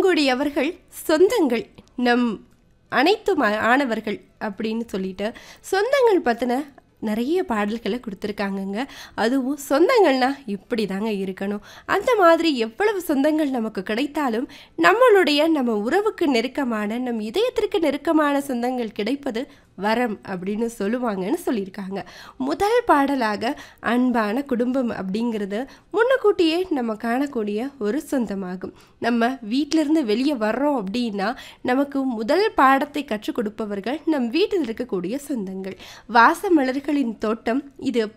பூங்குடி சொந்தங்கள் நம் அனைத்து ஆனவர்கள் அப்படின்னு சொல்லிட்டு சொந்தங்கள் பற்றின நிறைய பாடல்களை கொடுத்துருக்காங்கங்க அதுவும் சொந்தங்கள்னா இப்படி தாங்க இருக்கணும் அந்த மாதிரி எவ்வளவு சொந்தங்கள் நமக்கு கிடைத்தாலும் நம்மளுடைய நம்ம உறவுக்கு நெருக்கமான நம் இதயத்திற்கு நெருக்கமான சொந்தங்கள் கிடைப்பது வரம் அப்படின்னு சொல்லுவாங்கன்னு சொல்லியிருக்காங்க முதல் பாடலாக அன்பான குடும்பம் அப்படிங்கிறது முன்னக்கூட்டியே நம்ம காணக்கூடிய ஒரு சொந்தமாகும் நம்ம வீட்டிலேருந்து வெளியே வர்றோம் அப்படின்னா நமக்கு முதல் பாடத்தை கற்றுக் கொடுப்பவர்கள் நம் வீட்டில் இருக்கக்கூடிய சொந்தங்கள் வாசமலர்களின் தோட்டம் இது